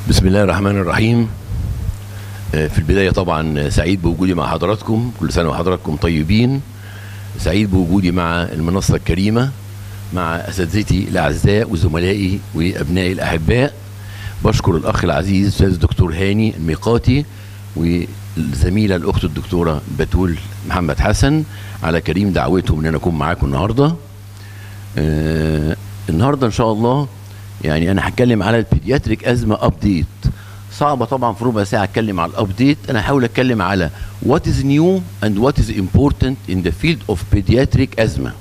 بسم الله الرحمن الرحيم آه، في البداية طبعا سعيد بوجودي مع حضراتكم كل سنة وحضراتكم طيبين سعيد بوجودي مع المنصة الكريمة مع أساتذتي الأعزاء وزملائي وأبنائي الأحباء بشكر الأخ العزيز أستاذ الدكتور هاني الميقاتي والزميلة الأخت الدكتورة بتول محمد حسن على كريم دعوتهم إن أنا أكون معاكم النهاردة آه النهاردة إن شاء الله يعني أنا هتكلم على البيدياتريك أزمة أبديت صعبة طبعا في ربع ساعة أتكلم على الأبديت أنا هحاول أتكلم على what is new and what is important in the field of pediatric أزمة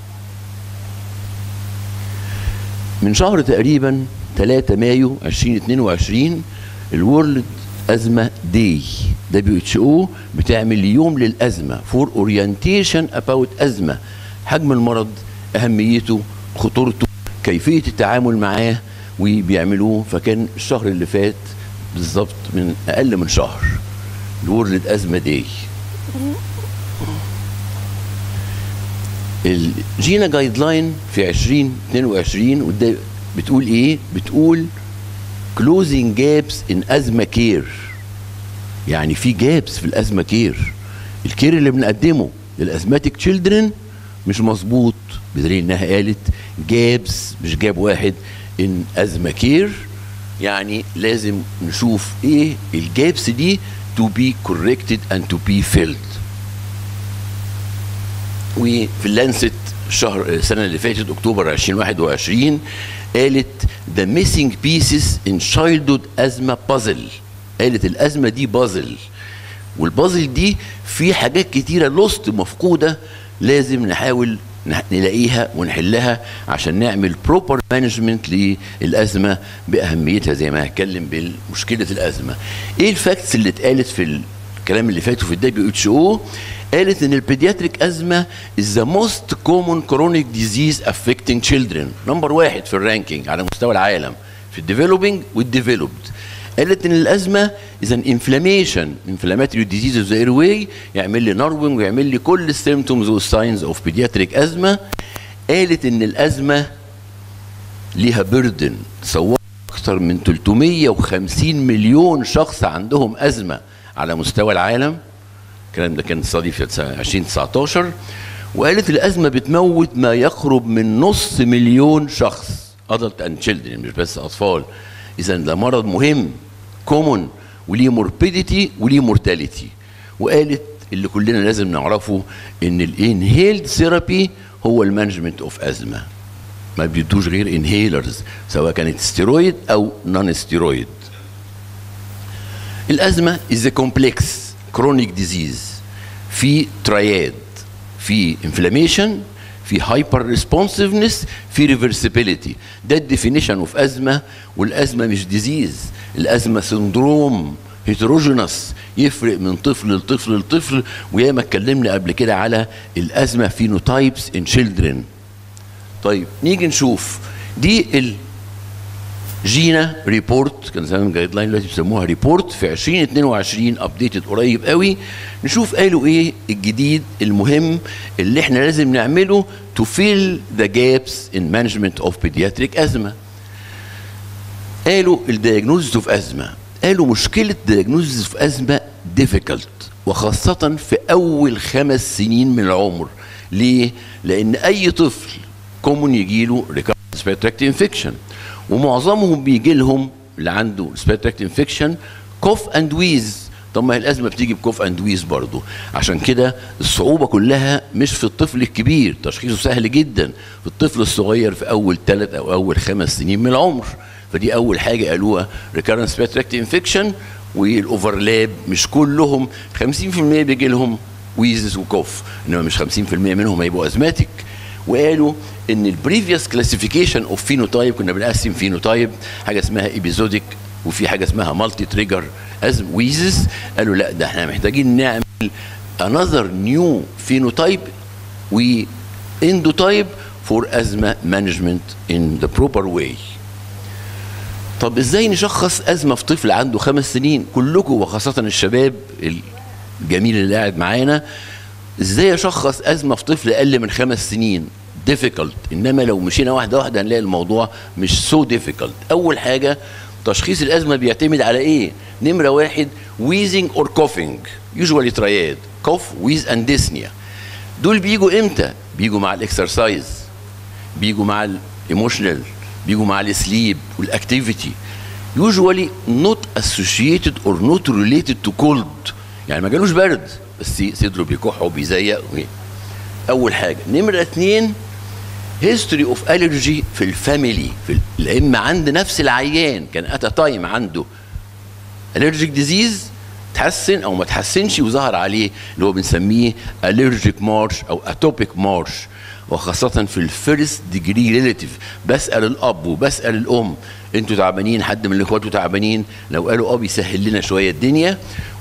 من شهر تقريبا 3 مايو 2022 الورلد أزمة داي دبليو اتش او بتعمل يوم للأزمة فور اورينتيشن اباوت أزمة حجم المرض أهميته خطورته كيفية التعامل معاه وبيعملوه فكان الشهر اللي فات بالظبط من أقل من شهر الورلد أزمة داي الجينا جايد لاين في 2022 وده بتقول ايه؟ بتقول closing gaps in ازمه كير يعني في جابس في الازمه كير الكير اللي بنقدمه للازماتيك تشيلدرن مش مظبوط بدليل انها قالت جابس مش جاب واحد ان ازمه كير يعني لازم نشوف ايه الجابس دي to be corrected and to be filled وفي اللانست الشهر السنه اللي فاتت اكتوبر 2021 قالت the missing pieces in childhood asthma puzzle قالت الازمه دي بازل والبازل دي في حاجات كتيره لوست مفقوده لازم نحاول نلاقيها ونحلها عشان نعمل بروبر مانجمنت للازمه باهميتها زي ما هتكلم بمشكله الازمه. ايه الفاكتس اللي اتقالت في الكلام اللي فات في الدبليو اتش او؟ قالت ان البيدياتريك ازمه is the most common chronic disease affecting children نمبر واحد في الرانكينج على مستوى العالم في الديفلوبينج والديفلوبد قالت ان الازمه اذا انفلاميشن انفلاماتوري ديزيز اوف ذا اير واي يعمل لي ناروينج ويعمل لي كل السيمتومز والساينز اوف بيدياتريك ازمه قالت ان الازمه ليها بيردن صور اكثر من 350 مليون شخص عندهم ازمه على مستوى العالم الكلام ده كان صدي في 2019 وقالت الازمه بتموت ما يقرب من نص مليون شخص ادلت اند تشيلدرن مش بس اطفال اذا ده مرض مهم كومون وليه موربيديتي وليه مورتاليتي وقالت اللي كلنا لازم نعرفه ان الانهيلد ثيرابي هو المانجمنت اوف ازمه ما بيدوش غير انهيلرز سواء كانت ستيرويد او نون ستيرويد الازمه از كومبلكس كرونيك ديزيز في ترياد في انفلاميشن في هايبر ريسبونسفنس في ريفرسبيليتي ده الديفينيشن اوف ازمه والازمه مش ديزيز الازمه سندروم هيتروجينس يفرق من طفل لطفل لطفل وياما اتكلمنا قبل كده على الازمه فينوتايبس ان تشيلدرن طيب نيجي نشوف دي ال جينا ريبورت كان زمان جايد لاين دلوقتي بيسموها ريبورت في 2022 ابديتد قريب قوي نشوف قالوا ايه الجديد المهم اللي احنا لازم نعمله to fill the gaps in management of pediatric ازمه قالوا الدياجنوزز اوف ازمه قالوا مشكله دياجنوزز اوف ازمه difficult وخاصه في اول خمس سنين من العمر ليه؟ لان اي طفل كومون يجي له recurrent respiratory infection ومعظمهم بيجي لهم اللي عنده سبيتراكت انفكشن كوف اند ويز طب ما هي الازمه بتيجي بكوف اند ويز برضه عشان كده الصعوبه كلها مش في الطفل الكبير تشخيصه سهل جدا في الطفل الصغير في اول ثلاث او اول خمس سنين من العمر فدي اول حاجه قالوها ريكارنت سبيتراكت انفكشن والاوفرلاب مش كلهم 50% بيجي لهم ويزز وكوف انما مش 50% منهم هيبقوا ازماتيك وقالوا ان البريفيوس كلاسيفيكيشن اوف فينوتايب كنا بنقسم فينوتايب حاجه اسمها ايبيزوديك وفي حاجه اسمها مالتي تريجر از ويزز قالوا لا ده احنا محتاجين نعمل another new phenotype و endotype for asthma management in the proper way طب ازاي نشخص ازمه في طفل عنده خمس سنين كلكم وخاصه الشباب الجميل اللي قاعد معانا ازاي اشخص ازمه في طفل اقل من خمس سنين difficult انما لو مشينا واحده واحده هنلاقي الموضوع مش so difficult اول حاجه تشخيص الازمه بيعتمد على ايه نمره واحد wheezing or coughing usually triad cough wheeze and dyspnea دول بيجوا امتى بيجوا مع الاكسرسايز بيجوا مع الايموشنال بيجوا مع السليب والاكتيفيتي usually not associated or not related to cold يعني ما جالوش برد بس صدره بيكح وبيزيق اول حاجه نمره اتنين هيستوري اوف الرجي في الفاميلي في ال- اما عند نفس العيان كان اتى تايم عنده الرجيك ديزيز تحسن او ما تحسنش وظهر عليه اللي هو بنسميه الرجيك مارش او اتوبيك مارش وخاصة في الفيرست ديجري ريليتيف بسأل الأب وبسأل الأم أنتوا تعبانين حد من الإخوات تعبانين لو قالوا أه بيسهل لنا شوية الدنيا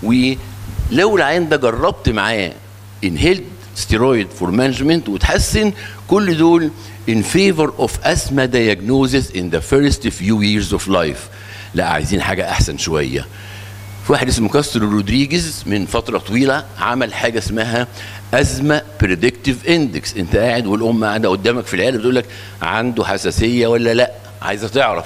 ولو العيان ده جربت معاه انهيلد ستيرويد فور مانجمنت وتحسن كل دول in favor of asthma diagnosis in the first few years of life لا عايزين حاجة أحسن شوية في واحد اسمه كاسترو رودريجيز من فترة طويلة عمل حاجة اسمها أزمة بريدكتيف اندكس أنت قاعد والأم قاعدة قدامك في العيادة بتقول لك عنده حساسية ولا لا عايزة تعرف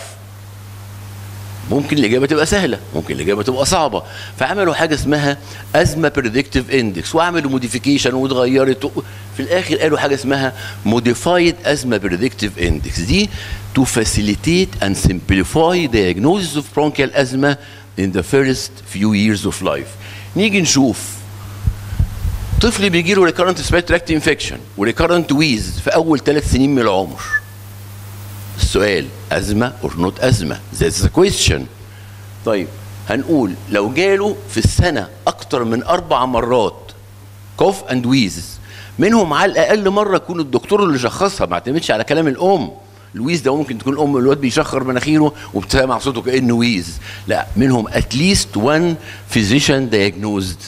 ممكن الاجابه تبقى سهله ممكن الاجابه تبقى صعبه فعملوا حاجه اسمها ازمه بريدكتيف اندكس وعملوا موديفيكيشن واتغيرت و- في الاخر قالوا حاجه اسمها موديفايد ازمه بريدكتيف اندكس دي تو فاسيليتيت اند سمبليفاي diagnosis اوف برونكيال ازمه in the first few years of life نيجي نشوف طفل بيجي له ريكارنت سبيت تراكت انفكشن وريكارنت ويز في اول ثلاث سنين من العمر السؤال أزمة or not أزمة that's the question طيب هنقول لو جاله في السنة أكتر من أربع مرات كوف أند ويز منهم على الأقل مرة يكون الدكتور اللي شخصها ما اعتمدش على كلام الأم الويز ده ممكن تكون الأم الواد بيشخر مناخيره وبتسمع صوته كأنه ويز لا منهم at least one physician diagnosed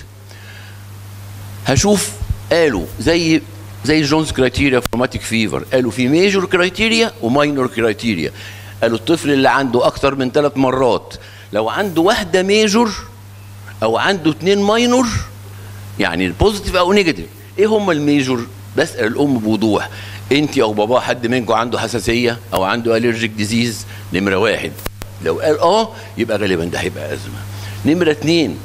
هشوف قالوا زي زي جونز كرايتيريا فورماتيك فيفر قالوا في ميجور كرايتيريا وماينور كرايتيريا قالوا الطفل اللي عنده اكتر من ثلاث مرات لو عنده واحده ميجور او عنده اتنين ماينور يعني بوزيتيف او نيجاتيف ايه هم الميجور بسال الام بوضوح انت او بابا حد منكم عنده حساسيه او عنده الرجيك ديزيز نمره واحد لو قال اه يبقى غالبا ده هيبقى ازمه نمره اتنين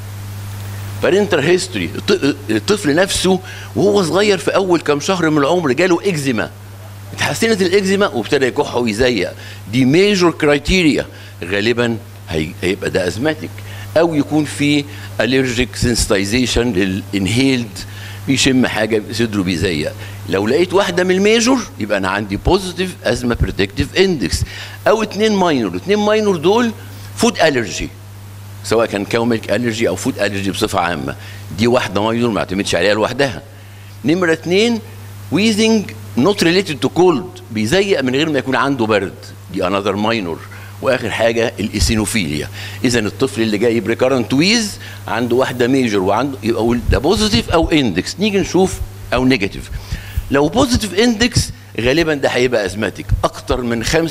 بارنتال هيستوري الطفل نفسه وهو صغير في اول كام شهر من العمر جاله اكزيما اتحسنت الاكزيما وابتدى يكح ويزيق دي ميجور كرايتيريا غالبا هي- هيبقى ده ازماتيك او يكون في الرجيك سنسيتايزيشن للانهيلد بيشم حاجه صدره بيزيق لو لقيت واحده من الميجور يبقى انا عندي بوزيتيف ازمه بريدكتيف اندكس او اتنين ماينور اتنين ماينور دول فود الرجي سواء كان كوميك الرجي او فود الرجي بصفه عامه دي واحده ماينور ما اعتمدش عليها لوحدها نمره اتنين ويزنج نوت ريليتد تو كولد بيزيق من غير ما يكون عنده برد دي انذر ماينور واخر حاجه الايسينوفيليا اذا الطفل اللي جاي بريكارنت ويز عنده واحده ميجر وعنده يبقى أقول ده بوزيتيف او اندكس نيجي نشوف او نيجاتيف لو بوزيتيف اندكس غالبا ده هيبقى ازماتيك اكتر من 75%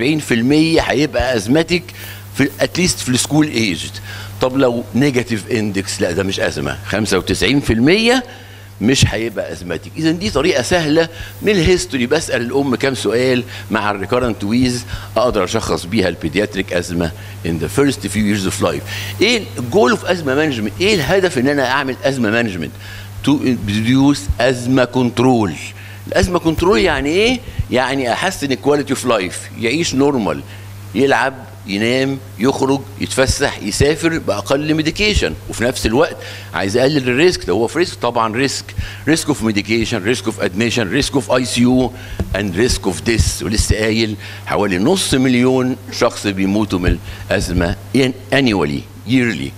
هيبقى ازماتيك في اتليست في السكول ايجد طب لو نيجاتيف اندكس لا ده مش ازمه 95% مش هيبقى ازماتيك اذا دي طريقه سهله من الهيستوري بسال الام كام سؤال مع الريكارنت ويز اقدر اشخص بيها البيدياتريك ازمه ان ذا فيرست فيو ييرز اوف لايف ايه الجول اوف ازمه مانجمنت ايه الهدف ان انا اعمل ازمه مانجمنت تو بروديوس ازمه كنترول الازمه كنترول يعني ايه يعني احسن الكواليتي اوف لايف يعيش نورمال يلعب ينام يخرج يتفسح يسافر باقل ميديكيشن وفي نفس الوقت عايز اقلل الريسك لو هو في ريسك طبعا ريسك ريسك اوف ميديكيشن ريسك اوف ادميشن ريسك اوف اي سي يو اند ريسك اوف ديس ولسه قايل حوالي نص مليون شخص بيموتوا من الازمه انيولي ييرلي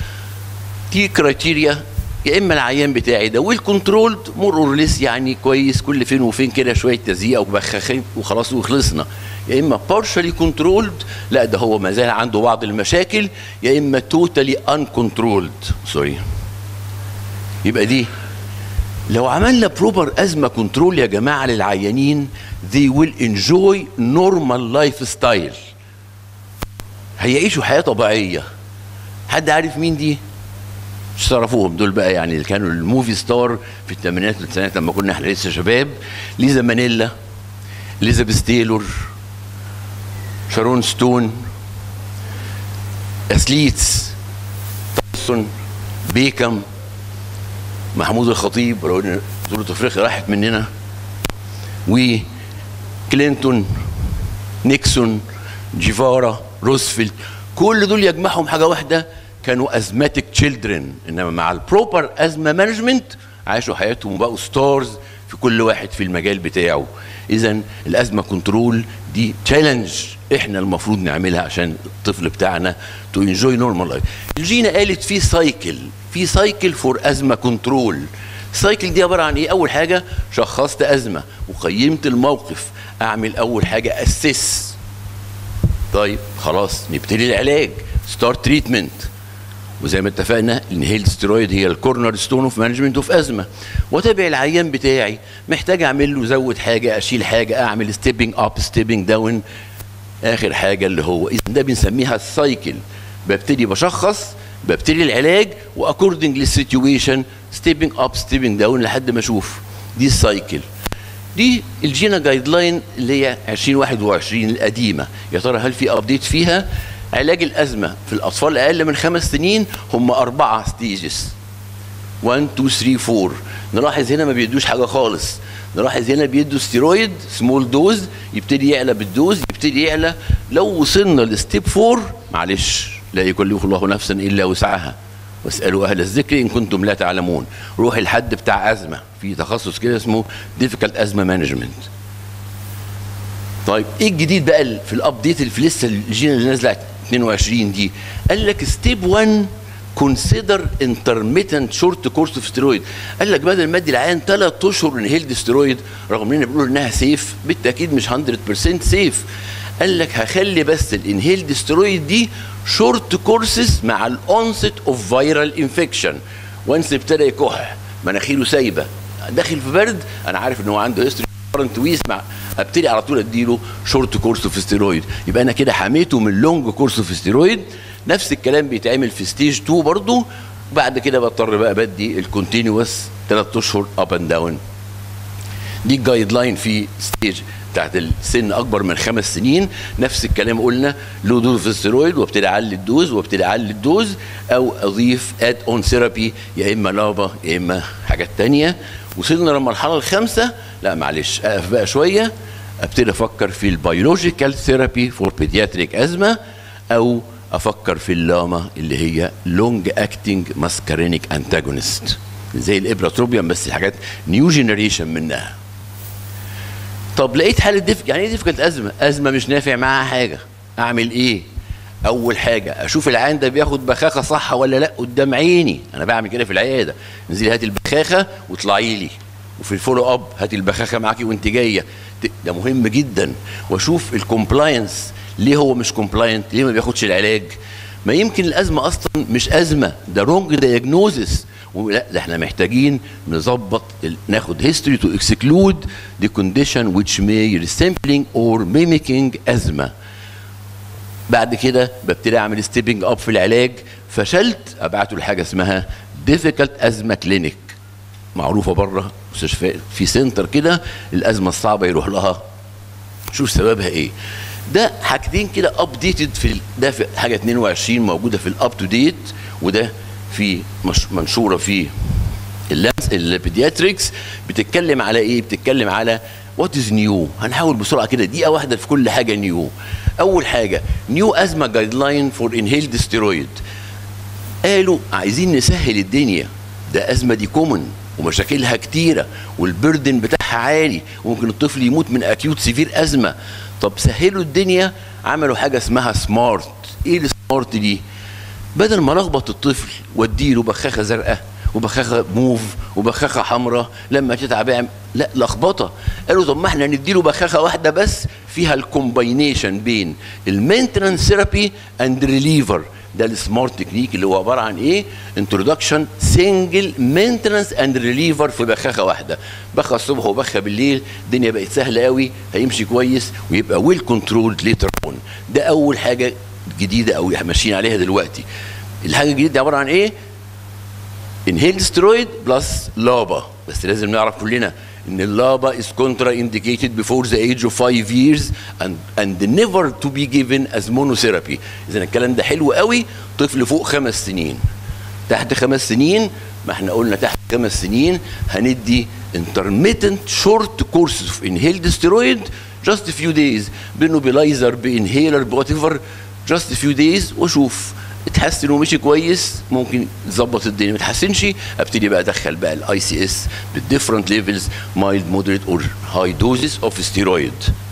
دي كرايتيريا يا اما العيان بتاعي ده والكنترولد مور اور ليس يعني كويس كل فين وفين كده شويه تزييق وبخاخين وخلاص وخلصنا يا اما بارشالي كنترولد لا ده هو ما زال عنده بعض المشاكل يا اما توتالي ان كنترولد سوري يبقى دي لو عملنا بروبر ازمه كنترول يا جماعه للعيانين they will enjoy normal life style هيعيشوا حياه طبيعيه حد عارف مين دي؟ مش تعرفوهم دول بقى يعني اللي كانوا الموفي ستار في الثمانينات والتسعينات لما كنا احنا لسه شباب ليزا مانيلا اليزابيث تايلور شارون ستون اثليتس تومسون بيكم محمود الخطيب لو ان بطوله افريقيا راحت مننا وكلينتون نيكسون جيفارا روزفلت كل دول يجمعهم حاجه واحده كانوا ازماتيك تشيلدرن انما مع البروبر ازمه مانجمنت عاشوا حياتهم وبقوا ستارز في كل واحد في المجال بتاعه اذا الازمه كنترول دي تشالنج احنا المفروض نعملها عشان الطفل بتاعنا تو انجوي نورمال لايف الجينا قالت في سايكل في سايكل فور ازمه كنترول السايكل دي عباره عن ايه اول حاجه شخصت ازمه وقيمت الموقف اعمل اول حاجه اسس طيب خلاص نبتدي العلاج ستارت تريتمنت وزي ما اتفقنا الانهيلد ستيرويد هي الكورنر ستون اوف مانجمنت اوف ازمه واتابع العيان بتاعي محتاج اعمل له زود حاجه اشيل حاجه اعمل ستيبنج اب ستيبنج داون اخر حاجه اللي هو اذا ده بنسميها السايكل ببتدي بشخص ببتدي العلاج واكوردنج للسيتويشن ستيبنج اب ستيبنج داون لحد ما اشوف دي السايكل دي الجينا جايد لاين اللي هي 2021 القديمه يا ترى هل في ابديت فيها علاج الازمه في الاطفال اقل من خمس سنين هم اربعه ستيجز 1 2 3 4 نلاحظ هنا ما بيدوش حاجه خالص نلاحظ هنا بيدوا ستيرويد سمول دوز يبتدي يعلى بالدوز يبتدي يعلى لو وصلنا لستيب 4 معلش لا يكلف الله نفسا الا وسعها واسالوا اهل الذكر ان كنتم لا تعلمون روح الحد بتاع ازمه في تخصص كده اسمه ديفيكالت ازمه مانجمنت طيب ايه الجديد بقى في الابديت اللي في لسه الجينا اللي نازله 22 دي قال لك ستيب 1 كونسيدر انترميتنت شورت كورس اوف ستيرويد قال لك بدل ما ادي العيان ثلاث اشهر انهيلد ستيرويد رغم اننا بنقول انها سيف بالتاكيد مش 100% سيف قال لك هخلي بس الانهيلد ستيرويد دي شورت كورسز مع الاونست اوف فيرال انفكشن وانس ابتدى يكح مناخيره سايبه داخل في برد انا عارف ان هو عنده هيستوري كورنت ويسمع ابتدي على طول اديله شورت كورس اوف ستيرويد يبقى انا كده حميته من لونج كورس اوف ستيرويد نفس الكلام بيتعمل في ستيج 2 برضه بعد كده بضطر بقى بدي الكونتينوس ثلاث اشهر اب اند داون دي الجايد لاين في ستيج بتاعت السن اكبر من خمس سنين نفس الكلام قلنا له دوز في الستيرويد وابتدي اعلي الدوز وابتدي اعلي الدوز او اضيف اد اون ثيرابي يا اما لابا يا اما حاجات تانية وصلنا للمرحله الخامسه لا معلش اقف بقى شويه ابتدي افكر في البيولوجيكال ثيرابي فور بيدياتريك ازمه او افكر في اللاما اللي هي لونج اكتنج ماسكارينيك انتاجونست زي الابراتروبيوم بس حاجات نيو جينيريشن منها طب لقيت حاله دف يعني ايه ديفيكالت ازمه ازمه مش نافع معاها حاجه اعمل ايه اول حاجه اشوف العيان ده بياخد بخاخه صح ولا لا قدام عيني انا بعمل كده في العياده انزلي هاتي البخاخه واطلعي لي وفي الفولو اب هاتي البخاخه معاكي وانت جايه ده مهم جدا واشوف الكومبلاينس ليه هو مش كومبلاينت ليه ما بياخدش العلاج ما يمكن الازمه اصلا مش ازمه ده رونج دايجنوزس لا ده احنا محتاجين نظبط ناخد هيستوري تو اكسكلود ذا كونديشن which may resembling or mimicking ازمه بعد كده ببتدي اعمل ستيبنج اب في العلاج فشلت ابعته لحاجه اسمها ديفيكالت ازمه كلينيك معروفه بره مستشفى في سنتر كده الازمه الصعبه يروح لها شوف سببها ايه ده حاجتين كده ابديتد في ده في حاجه 22 موجوده في الاب تو ديت وده في مش منشوره في اللانس البيدياتريكس بتتكلم على ايه؟ بتتكلم على وات از نيو هنحاول بسرعه كده دقيقه واحده في كل حاجه نيو اول حاجه نيو ازمه جايد لاين فور انهيلد ستيرويد قالوا عايزين نسهل الدنيا ده ازمه دي كومن ومشاكلها كتيره والبردن بتاعها عالي وممكن الطفل يموت من اكيوت سيفير ازمه طب سهلوا الدنيا عملوا حاجه اسمها سمارت ايه السمارت دي بدل ما لخبط الطفل واديله بخاخه زرقاء وبخاخه موف وبخاخه حمراء لما تتعب يعمل لا لخبطه قالوا طب ما احنا نديله بخاخه واحده بس فيها الكومباينيشن بين المينتنس ثيرابي اند ريليفر ده السمارت تكنيك اللي هو عباره عن ايه؟ انترودكشن سنجل مينتنس اند ريليفر في بخاخه واحده بخه الصبح وبخه بالليل الدنيا بقت سهله قوي هيمشي كويس ويبقى ويل كنترولد ليتر اون ده اول حاجه جديده قوي ماشيين عليها دلوقتي الحاجه الجديده دي عباره عن ايه؟ انهيل سترويد بلس لابا بس لازم نعرف كلنا ان اللابا is contraindicated before the age of 5 years and and never to be given as monotherapy اذا الكلام ده حلو قوي طفل فوق خمس سنين تحت خمس سنين ما احنا قلنا تحت خمس سنين هندي intermittent short courses of inhaled steroid just a few days بنوبلايزر بانهيلر بوات ايفر just a few days واشوف اتحسن ومشي كويس ممكن تظبط الدنيا ما اتحسنش ابتدي بقى ادخل بقى الاي سي اس بالديفرنت ليفلز مايلد مودريت اور هاي دوزز اوف ستيرويد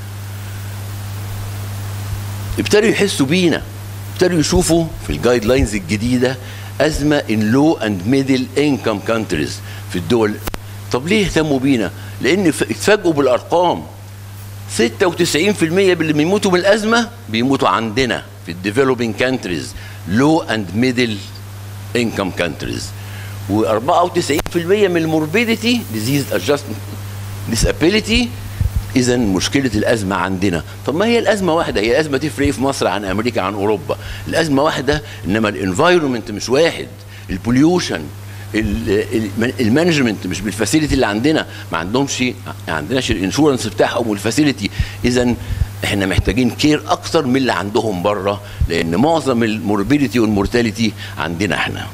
ابتدوا يحسوا بينا ابتدوا يشوفوا في الجايد لاينز الجديده ازمه ان لو اند ميدل انكم كانتريز في الدول طب ليه اهتموا بينا؟ لان ف- اتفاجئوا بالارقام 96% من اللي بيموتوا من الازمه بيموتوا عندنا في الديفلوبينج كانتريز لو اند ميدل انكم كانتريز و94% من الموربيديتي ديزيز ادجستمنت ديسابيليتي اذا مشكله الازمه عندنا طب ما هي الازمه واحده هي الازمه تفرق إيه في مصر عن امريكا عن اوروبا الازمه واحده انما الانفايرمنت مش واحد البوليوشن المانجمنت مش بالفاسيلتي اللي عندنا ما عندهمش ما عندناش الانشورنس بتاعهم والفاسيلتي اذا احنا محتاجين كير اكتر من اللي عندهم بره لان معظم الموربيديتي والمورتاليتي عندنا احنا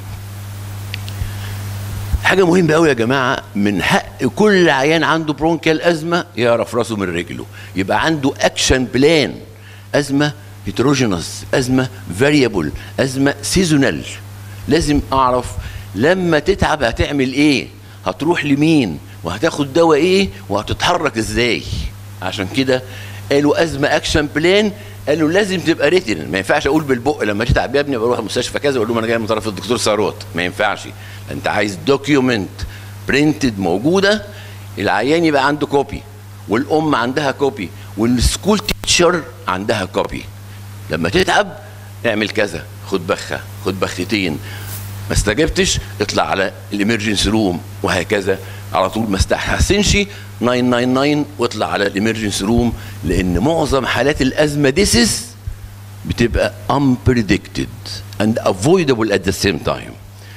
حاجه مهمه قوي يا جماعه من حق كل عيان عنده برونكيال ازمه يعرف راسه من رجله يبقى عنده اكشن بلان ازمه هيتروجينوس ازمه فاريبل ازمه سيزونال لازم اعرف لما تتعب هتعمل ايه هتروح لمين وهتاخد دواء ايه وهتتحرك ازاي عشان كده قالوا ازمه اكشن بلان قالوا لازم تبقى ريتن ما ينفعش اقول بالبق لما تتعب يا ابني بروح مستشفى كذا اقول لهم انا جاي من طرف الدكتور ثروت ما ينفعش انت عايز دوكيومنت برنتد موجوده العيان يبقى عنده كوبي والام عندها كوبي والسكول تيتشر عندها كوبي لما تتعب اعمل كذا خد بخه خد بختين ما استجبتش اطلع على الامرجنسي روم وهكذا على طول ما استحسنش 999 واطلع على الامرجنسي روم لان معظم حالات الازمه ديسيس بتبقى unpredicted and avoidable at the same time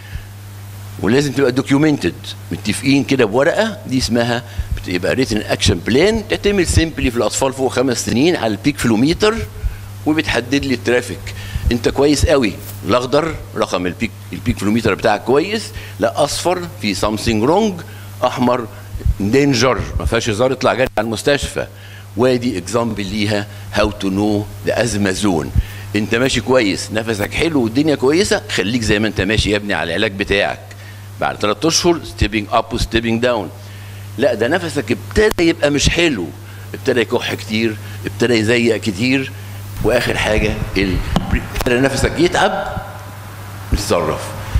ولازم تبقى دوكيومنتد متفقين كده بورقه دي اسمها بتبقى ريتن اكشن بلان تعتمد سيمبلي في الاطفال فوق خمس سنين على البيك فلوميتر وبتحدد لي الترافيك انت كويس قوي الاخضر رقم البيك البيك فلوميتر بتاعك كويس لا اصفر في سامثينج رونج احمر دينجر ما فيهاش هزار اطلع جري على المستشفى وادي اكزامبل ليها هاو تو نو ذا ازمه زون انت ماشي كويس نفسك حلو والدنيا كويسه خليك زي ما انت ماشي يا ابني على العلاج بتاعك بعد ثلاث اشهر ستيبنج اب وستيبنج داون لا ده نفسك ابتدى يبقى مش حلو ابتدى يكح كتير ابتدى يزيق كتير واخر حاجه ال- ابتدى نفسك يتعب نتصرف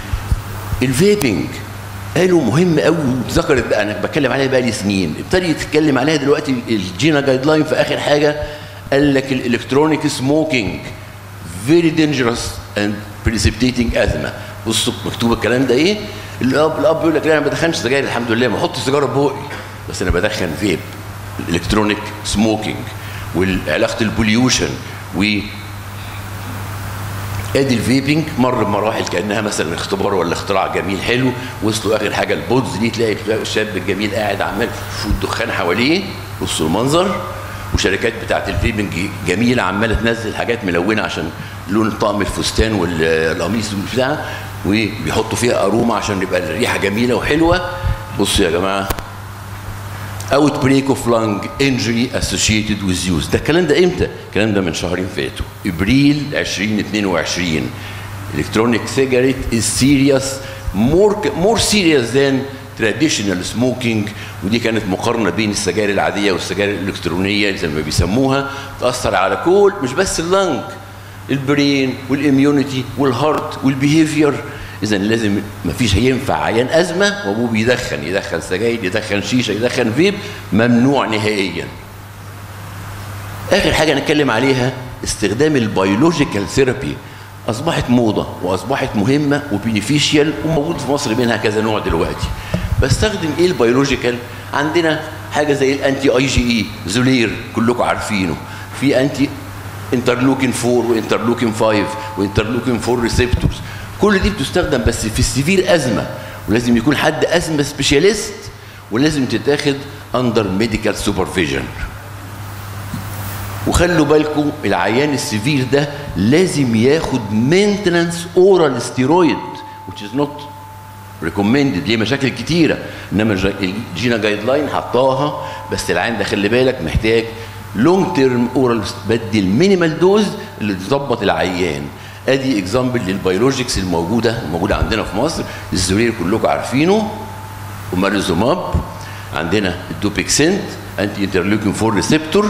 الفيبنج قالوا مهم قوي واتذكرت بقى انا بتكلم عليها بقى لي سنين ابتدي يتكلم عليها دلوقتي الجينا جايد لاين في اخر حاجه قال لك الالكترونيك سموكينج فيري دينجرس اند بريسبتيتنج ازمه بصوا مكتوب الكلام ده ايه الاب الاب بيقول لك لا انا ما بدخنش سجاير الحمد لله بحط سيجاره بوقي بس انا بدخن فيب الالكترونيك سموكينج وعلاقه البوليوشن و ادي الفيبنج مر بمراحل كانها مثلا اختبار ولا اختراع جميل حلو وصلوا اخر حاجه البودز دي تلاقي الشاب الجميل قاعد عمال في الدخان حواليه بصوا المنظر وشركات بتاعت الفيبنج جميله عماله تنزل حاجات ملونه عشان لون طقم الفستان والقميص والبتاع وبيحطوا فيها اروما عشان يبقى الريحه جميله وحلوه بصوا يا جماعه اوت بريك اوف لانج انجري اسوشيتد ويز يوز ده الكلام ده امتى؟ الكلام ده من شهرين فاتوا ابريل 2022 الكترونيك سيجاريت از سيريس مور مور سيريس ذان تراديشنال سموكينج ودي كانت مقارنه بين السجاير العاديه والسجاير الالكترونيه زي ما بيسموها تاثر على كل مش بس اللنج البرين والاميونيتي والهارت والبيهيفير اذا لازم ما فيش هينفع عيان ازمه وابوه بيدخن يدخن سجاير يدخن شيشه يدخن فيب ممنوع نهائيا اخر حاجه نتكلم عليها استخدام البيولوجيكال ثيرابي اصبحت موضه واصبحت مهمه وبينيفيشيال وموجود في مصر منها كذا نوع دلوقتي بستخدم ايه البيولوجيكال عندنا حاجه زي الانتي اي جي اي زولير كلكم عارفينه في انتي انترلوكين 4 وانترلوكين 5 وانترلوكين 4 ريسبتورز كل دي بتستخدم بس في السيفير ازمه ولازم يكون حد ازمه سبيشاليست ولازم تتاخد under medical supervision وخلوا بالكم العيان السيفير ده لازم ياخد مينتنانس اورال ستيرويد which is not recommended ليه مشاكل كتيره انما الجينا جايد لاين حطاها بس العيان ده خلي بالك محتاج لونج تيرم اورال بدي المينيمال دوز اللي تظبط العيان ادي اكزامبل للبيولوجيكس الموجوده الموجوده عندنا في مصر الزرير كلكم عارفينه وماريزوماب عندنا الدوبيكسنت انتي انترلوكين 4 ريسبتور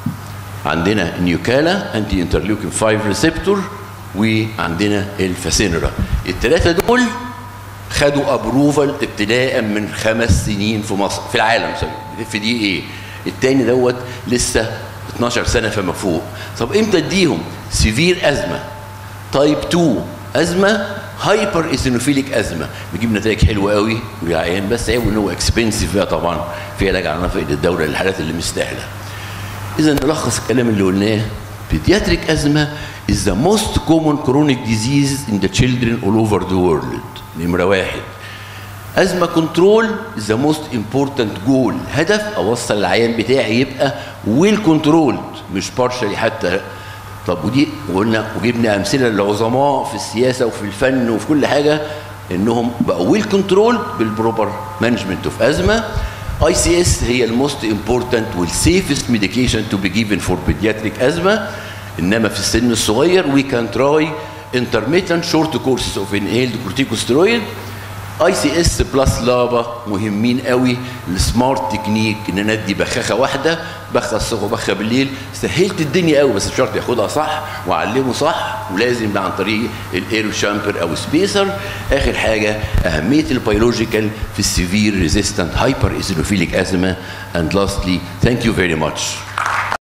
عندنا نيوكالا انتي انترلوكين 5 ريسبتور وعندنا الفاسينرا الثلاثه دول خدوا ابروفال ابتداء من خمس سنين في مصر في العالم سوري في دي ايه التاني دوت لسه 12 سنه فما فوق طب امتى اديهم سيفير ازمه تايب 2 ازمه هايبر ايزينوفيليك ازمه بيجيب نتائج حلوه قوي ويعين بس عيب ان هو اكسبنسيف بقى طبعا في علاج على نفقه الدوله للحالات اللي مستاهله اذا نلخص الكلام اللي قلناه pediatric asthma is the most common chronic disease in the children all over the world نمرة واحد أزمة كنترول is the most important goal هدف أوصل العيان بتاعي يبقى ويل كنترولد مش بارشلي حتى طب ودي وقلنا وجبنا أمثلة للعظماء في السياسة وفي الفن وفي كل حاجة إنهم بقوا ويل كنترولد بالبروبر مانجمنت اوف أزمة اي سي اس هي الموست امبورتنت والسيفست ميديكيشن تو بي جيفن فور بيدياتريك ازمه انما في السن الصغير وي كان تراي intermittent short courses of inhaled corticosteroid اي سي اس بلس لابا مهمين قوي السمارت تكنيك ان ندي بخاخه واحده بخه الصبح وبخه بالليل سهلت الدنيا قوي بس بشرط ياخدها صح واعلمه صح ولازم عن طريق الايرو شامبر او سبيسر اخر حاجه اهميه البيولوجيكال في السيفير ريزيستنت هايبر ايزينوفيليك ازمه اند لاستلي ثانك يو فيري ماتش